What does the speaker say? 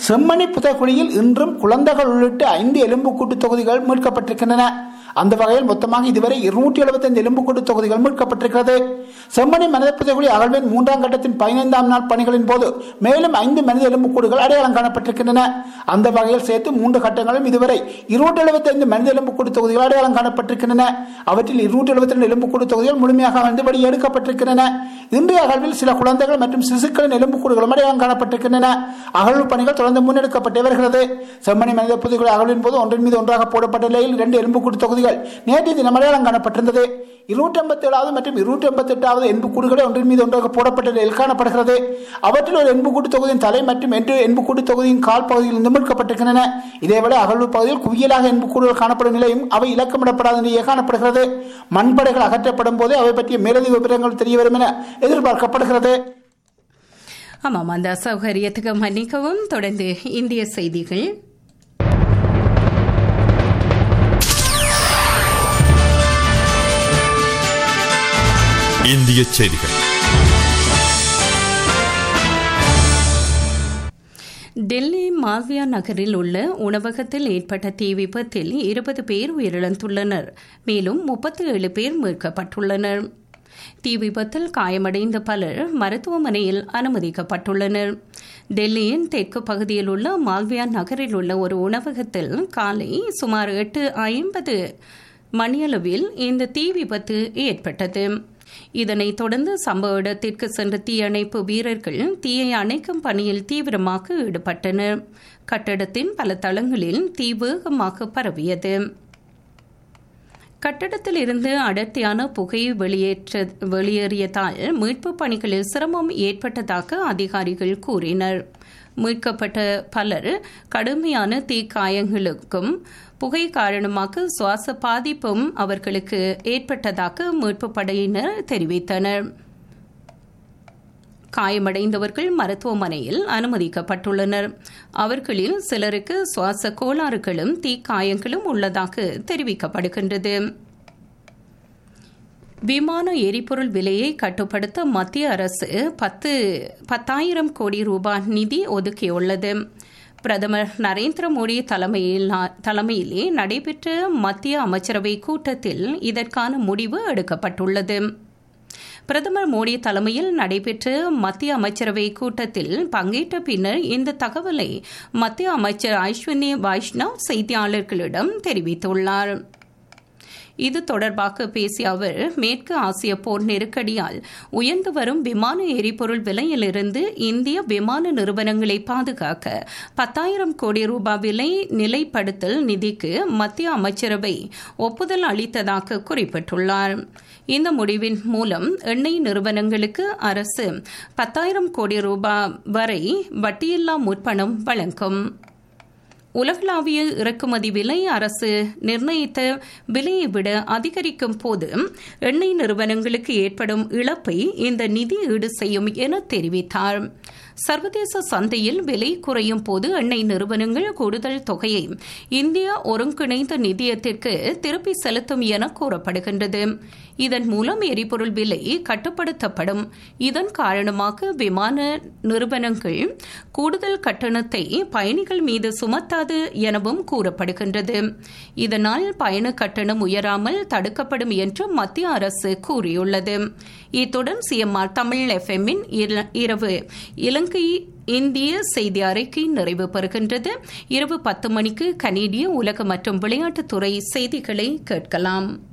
செம்மணி புதைக்குழியில் இன்றும் குழந்தைகள் உள்ளிட்ட ஐந்து எலும்புக்கூட்டு தொகுதிகள் மீட்கப்பட்டிருக்கின்றன அந்த வகையில் மொத்தமாக இதுவரை இருநூற்றி எழுபத்தைந்து எலும்புக்கூட்டு தொகுதிகள் மீட்கப்பட்டிருக்கிறது செம்மணி மனித புதைக்குழி அகழ்வின் மூன்றாம் கட்டத்தின் பதினைந்தாம் நாள் பணிகளின் போது மேலும் ஐந்து மனித எலும்புக்கூடுகள் அடையாளம் காணப்பட்டிருக்கின்றன அந்த வகையில் சேர்த்து மூன்று கட்டங்களும் இதுவரை இருநூற்றி எழுபத்தைந்து மனித எலும்புக்கூடு தொகுதிகள் அடையாளம் காணப்பட்டிருக்கின்றன அவற்றில் இருநூற்றி எழுபத்தி ரெண்டு எலும்புக்கூடு தொகுதிகள் முழுமையாக வந்து வெளியே எடுக்கப்பட்டிருக்கின்றன இன்றைய அகழ்வில் சில குழந்தைகள் மற்றும் சிசுக்களின் எலும்புக்கூடுகளும் அடையாளம் காணப்பட்டிருக்கின்றன அகழ்வு பணிகள் தொடர்ந்து முன்னெடுக்கப்பட்டு வருகிறது செம்மணி மனித புதைக்குழி அகழ்வின் போது ஒன்றின் மீது ஒன்றாக போடப்பட்ட நிலையில் இரண்டு எலும்புக்கூடு தொகுதிகள் நேற்று தினம் அடையாளம் காணப்பட்டிருந்தது இருநூற்றி ஐம்பத்தி ஏழாவது மற்றும் இருநூற்றி ஐம்பத்தி எட்டாவது எண்புக்கூடுகளை ஒன்றின் மீது ஒன்றாக போடப்பட்ட நிலையில் காணப்படுகிறது அவற்றில் ஒரு எண்புக்கூட்டு தொகுதியின் தலை மற்றும் எட்டு எண்புக்கூட்டு தொகுதியின் கால் பகுதியில் இருந்து மீட்கப்பட்டிருக்கின்றன இதேவேளை அகழ்வு பகுதியில் குவியலாக எண்புக்கூடுகள் காணப்படும் நிலையும் அவை இலக்கமிடப்படாத நிலையே காணப்படுகிறது மண்படைகள் அகற்றப்படும் போது அவை பற்றிய மேலதிக விவரங்கள் தெரிய வரும் என எதிர்பார்க்கப்படுகிறது ஆமாம் அந்த அசௌகரியத்துக்கு மன்னிக்கவும் தொடர்ந்து இந்திய செய்திகள் இந்திய செய்திகள் டெல்லி மால்வியா நகரில் உள்ள உணவகத்தில் ஏற்பட்ட தீ விபத்தில் இருபது பேர் உயிரிழந்துள்ளனர் மேலும் முப்பத்தி ஏழு பேர் மீட்கப்பட்டுள்ளனர் தீ விபத்தில் காயமடைந்த பலர் மருத்துவமனையில் அனுமதிக்கப்பட்டுள்ளனர் டெல்லியின் தெற்கு பகுதியில் உள்ள மால்வியா நகரில் உள்ள ஒரு உணவகத்தில் காலை சுமார் எட்டு ஐம்பது மணியளவில் இந்த தீ விபத்து ஏற்பட்டது இதனைத் தொடர்ந்து சம்பவ இடத்திற்கு சென்ற தீயணைப்பு வீரர்கள் தீயை அணைக்கும் பணியில் தீவிரமாக ஈடுபட்டனர் கட்டடத்தின் பல தளங்களில் தீ வேகமாக பரவியது கட்டடத்தில் இருந்து அடர்த்தியான புகை வெளியேற்ற வெளியேறியதால் மீட்புப் பணிகளில் சிரமம் ஏற்பட்டதாக அதிகாரிகள் கூறினர் மீட்கப்பட்ட பலர் கடுமையான தீக்காயங்களுக்கும் புகை காரணமாக சுவாச பாதிப்பும் அவர்களுக்கு ஏற்பட்டதாக மீட்புப் படையினர் தெரிவித்தனர் காயமடைந்தவர்கள் மருத்துவமனையில் அனுமதிக்கப்பட்டுள்ளனர் அவர்களில் சிலருக்கு சுவாச கோளாறுகளும் தீக்காயங்களும் உள்ளதாக தெரிவிக்கப்படுகின்றது விமான எரிபொருள் விலையை கட்டுப்படுத்த மத்திய அரசு பத்து பத்தாயிரம் கோடி ரூபாய் நிதி ஒதுக்கியுள்ளது பிரதமர் நரேந்திர மோடி தலைமையில் தலைமையிலே நடைபெற்ற மத்திய அமைச்சரவை கூட்டத்தில் இதற்கான முடிவு எடுக்கப்பட்டுள்ளது பிரதமர் மோடி தலைமையில் நடைபெற்ற மத்திய அமைச்சரவை கூட்டத்தில் பங்கேற்ற பின்னர் இந்த தகவலை மத்திய அமைச்சர் ஐஸ்வர்னி வைஷ்ணவ் செய்தியாளர்களிடம் தெரிவித்துள்ளார் இது தொடர்பாக பேசிய அவர் மேற்கு ஆசிய போர் நெருக்கடியால் உயர்ந்து வரும் விமான எரிபொருள் விலையிலிருந்து இந்திய விமான நிறுவனங்களை பாதுகாக்க பத்தாயிரம் கோடி ரூபாய் விலை நிலைப்படுத்தல் நிதிக்கு மத்திய அமைச்சரவை ஒப்புதல் அளித்ததாக குறிப்பிட்டுள்ளார் இந்த முடிவின் மூலம் எண்ணெய் நிறுவனங்களுக்கு அரசு பத்தாயிரம் கோடி ரூபாய் வரை வட்டியில்லா முற்பணம் வழங்கும் உலகளாவிய இறக்குமதி விலை அரசு நிர்ணயித்த விலையை விட அதிகரிக்கும் போது எண்ணெய் நிறுவனங்களுக்கு ஏற்படும் இழப்பை இந்த நிதி ஈடு செய்யும் என தெரிவித்தார் சர்வதேச சந்தையில் விலை குறையும் போது எண்ணெய் நிறுவனங்கள் கூடுதல் தொகையை இந்திய ஒருங்கிணைந்த நிதியத்திற்கு திருப்பி செலுத்தும் என கூறப்படுகின்றது இதன் மூலம் எரிபொருள் விலை கட்டுப்படுத்தப்படும் இதன் காரணமாக விமான நிறுவனங்கள் கூடுதல் கட்டணத்தை பயணிகள் மீது சுமத்தாது எனவும் கூறப்படுகின்றது இதனால் பயண கட்டணம் உயராமல் தடுக்கப்படும் என்று மத்திய அரசு கூறியுள்ளது இத்துடன் சிஎம்ஆர் தமிழ் எஃப்எம்மின் இரவு இலங்கை இந்திய செய்தி அறிக்கை நிறைவு பெறுகின்றது இரவு பத்து மணிக்கு கனேடிய உலக மற்றும் விளையாட்டுத்துறை செய்திகளை கேட்கலாம்